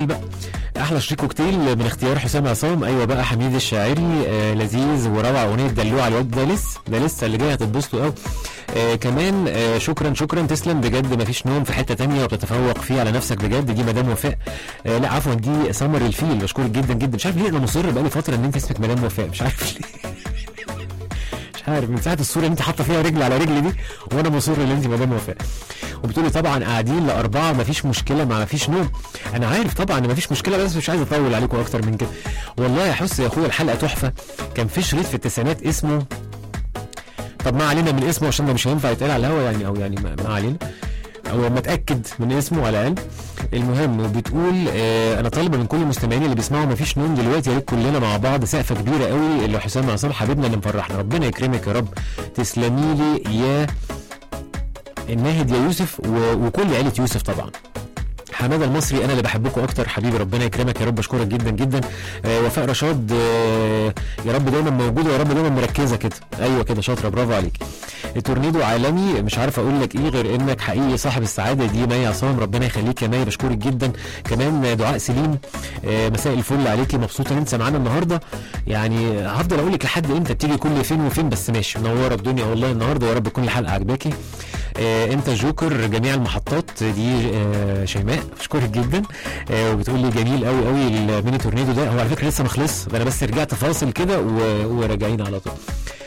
بقى احلى شريك كوكتيل من اختيار حسام عصام ايوه بقى حميد الشاعري آه لذيذ وروعه اغنيه دلوع على الواد ده لسه ده لسه اللي جاي هتتبسطوا قوي آه كمان آه شكرا شكرا تسلم بجد مفيش نوم في حته تانية وبتتفوق فيه على نفسك بجد دي مدام وفاء آه لا عفوا دي سمر الفيل بشكرك جدا جدا مش عارف ليه انا مصر بقالي فتره ان انت اسمك مدام وفاء مش عارف ليه مش عارف من ساعه الصوره اللي انت حاطه فيها رجل على رجل دي وانا مصر ان انت مدام وفاء وبتقولي طبعا قاعدين لاربعه مفيش مشكله ما مفيش نوم انا عارف طبعا ان مفيش مشكله بس مش عايز اطول عليكم اكتر من كده والله يا حس يا اخويا الحلقه تحفه كان في شريط في التسعينات اسمه طب ما علينا من اسمه عشان ده مش هينفع يتقال على الهوا يعني او يعني ما, ما علينا او ما اتاكد من اسمه على الاقل المهم وبتقول آه انا طالبه من كل المستمعين اللي بيسمعوا مفيش نوم دلوقتي يا ريت كلنا مع بعض سقفه كبيره قوي اللي حسام عصام حبيبنا اللي مفرحنا ربنا يكرمك يا رب تسلمي لي يا الناهد يا يوسف و... وكل عيله يوسف طبعا حماده المصري انا اللي بحبكم اكتر حبيبي ربنا يكرمك يا رب اشكرك جدا جدا آه وفاء رشاد آه يا رب دايما موجوده ويا رب دايما مركزه كده ايوه كده شاطره برافو عليك التورنيدو عالمي مش عارف اقول لك ايه غير انك حقيقي صاحب السعاده دي مي عصام ربنا يخليك يا مي بشكرك جدا كمان دعاء سليم آه مساء الفل عليكي مبسوطه ان انت معانا النهارده يعني هفضل اقول لك لحد امتى بتيجي كل فين وفين بس ماشي منوره الدنيا والله النهارده ويا رب تكون الحلقه عجباكي آه انت جوكر جميع المحطات دي آه شيماء بشكرك جدا آه وبتقول لي جميل قوي قوي الميني تورنيدو ده هو على فكره لسه ما خلص انا بس رجعت فاصل كده و- وراجعين على طول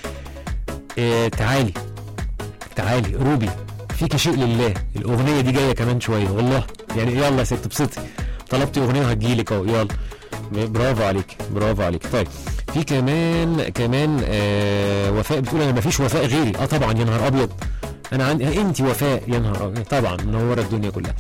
آه تعالي تعالي روبي فيك شيء لله الاغنيه دي جايه كمان شويه والله يعني يلا يا ست ابسطي طلبتي اغنيه وهتجيلك اهو يلا برافو عليك برافو عليك طيب في كمان كمان آه وفاء بتقول انا مفيش وفاء غيري اه طبعا يا نهار ابيض انا عندي انت وفاء يا نهار أبيض. طبعا منوره الدنيا كلها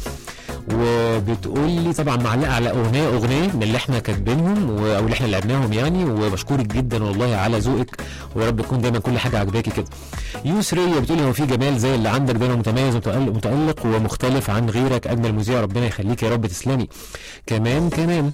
وبتقول لي طبعا معلقه على اغنيه اغنيه من اللي احنا كاتبينهم و- او اللي احنا لعبناهم يعني وبشكرك جدا والله على ذوقك ويا رب تكون دايما كل حاجه عجباكي كده يسرية بتقولي هو في جمال زي اللي عندك دايما متميز ومتألق متألق ومختلف عن غيرك اجمل مذيع ربنا يخليك يا رب تسلمي كمان كمان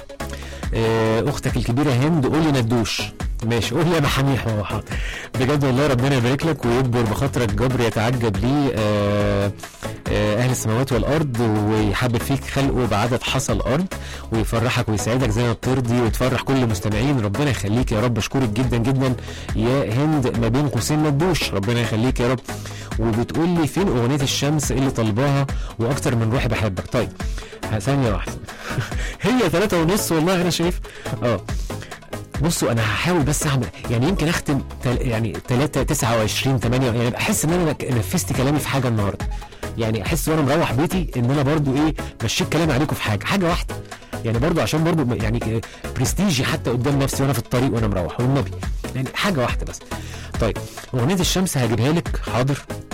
آه، اختك الكبيره هند قولي ندوش ماشي قول يا محاميح هو حاضر بجد والله ربنا يبارك لك ويجبر بخاطرك جبر يتعجب ليه آه آه اهل السماوات والارض ويحبب فيك خلقه بعدد حصى الارض ويفرحك ويسعدك زي ما بترضي وتفرح كل المستمعين ربنا يخليك يا رب اشكرك جدا جدا يا هند ما بين قوسين ندوش ربنا يخليك يا رب وبتقول لي فين اغنيه الشمس اللي طالباها واكتر من روحي بحبك طيب ثانيه واحده هي ثلاثة ونص والله انا شايف اه بصوا انا هحاول بس اعمل يعني يمكن اختم تل يعني 3 29 8 يعني احس ان انا نفذت كلامي في حاجه النهارده يعني احس وانا مروح بيتي ان انا برضو ايه مشيت كلامي عليكم في حاجه حاجه واحده يعني برضو عشان برضو م- يعني ك- برستيجي حتى قدام نفسي وانا في الطريق وانا مروح والنبي يعني حاجه واحده بس طيب اغنيه الشمس هجيبها لك حاضر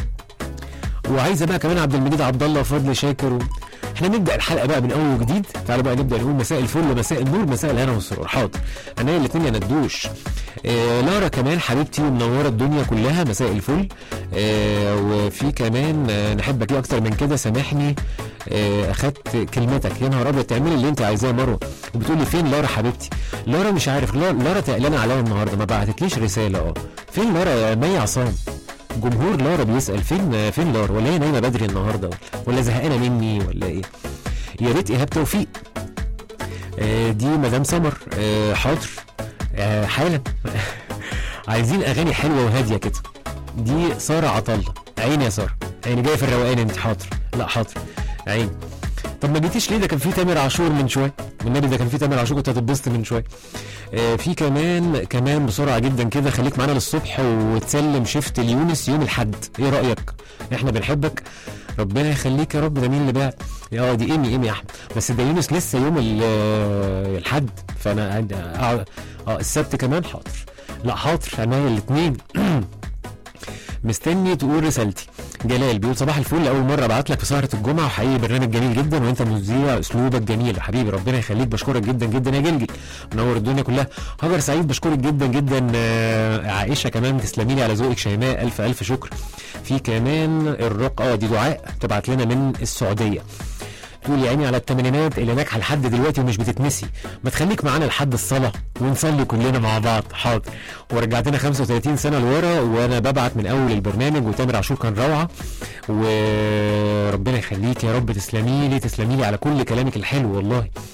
وعايزه بقى كمان عبد المجيد عبد الله وفضل شاكر و... احنا نبدا الحلقه بقى من اول وجديد تعالوا بقى نبدا نقول مساء الفل مساء النور مساء الهنا والسرور حاضر انا الاثنين يا ندوش آه لارا كمان حبيبتي ومنوره الدنيا كلها مساء الفل آه وفي كمان آه نحبك ايه اكتر من كده سامحني آه اخدت كلمتك يا نهار ابيض تعملي اللي انت عايزاه يا مروه وبتقول لي فين لارا حبيبتي لارا مش عارف لارا, لارا تقلانه عليا النهارده ما بعتتليش رساله اه فين لارا يا مي عصام جمهور لارا بيسال فين فين لارا ولا هي نايمه بدري النهارده ولا زهقانه مني ولا ايه يا ريت ايهاب توفيق آه دي مدام سمر آه حاضر آه حالا عايزين اغاني حلوه وهاديه كده دي ساره عطله عيني يا ساره عيني جايه في الروقان انت حاضر لا حاضر عيني طب ما جيتيش ليه ده كان في تامر عاشور من شويه والنبي ده كان في تامر عاشور كنت هتتبسط من شويه آه في كمان كمان بسرعه جدا كده خليك معانا للصبح وتسلم شيفت اليونس يوم الاحد ايه رايك احنا بنحبك ربنا يخليك يا رب ده مين اللي بعت اه دي ايمي ايمي يا احمد بس ده يونس لسه يوم ال- آه، الحد فانا عند- اه آه، السبت كمان حاضر لا حاضر انا الاثنين مستني تقول رسالتي جلال بيقول صباح الفل اول مره ابعت لك في سهره الجمعه وحقيقي برنامج جميل جدا وانت مذيع اسلوبك جميل حبيبي ربنا يخليك بشكرك جدا جدا يا جلجل منور الدنيا كلها هاجر سعيد بشكرك جدا جدا آه، عائشه كمان تسلمي لي على ذوقك شيماء الف الف شكر في كمان الرق اه دي دعاء تبعت لنا من السعوديه تقول يا عيني على الثمانينات اللي ناجحه لحد دلوقتي ومش بتتنسي ما تخليك معانا لحد الصلاه ونصلي كلنا مع بعض حاضر ورجعتنا 35 سنه لورا وانا ببعت من اول البرنامج وتامر عاشور كان روعه وربنا يخليك يا رب تسلمي لي تسلمي لي على كل كلامك الحلو والله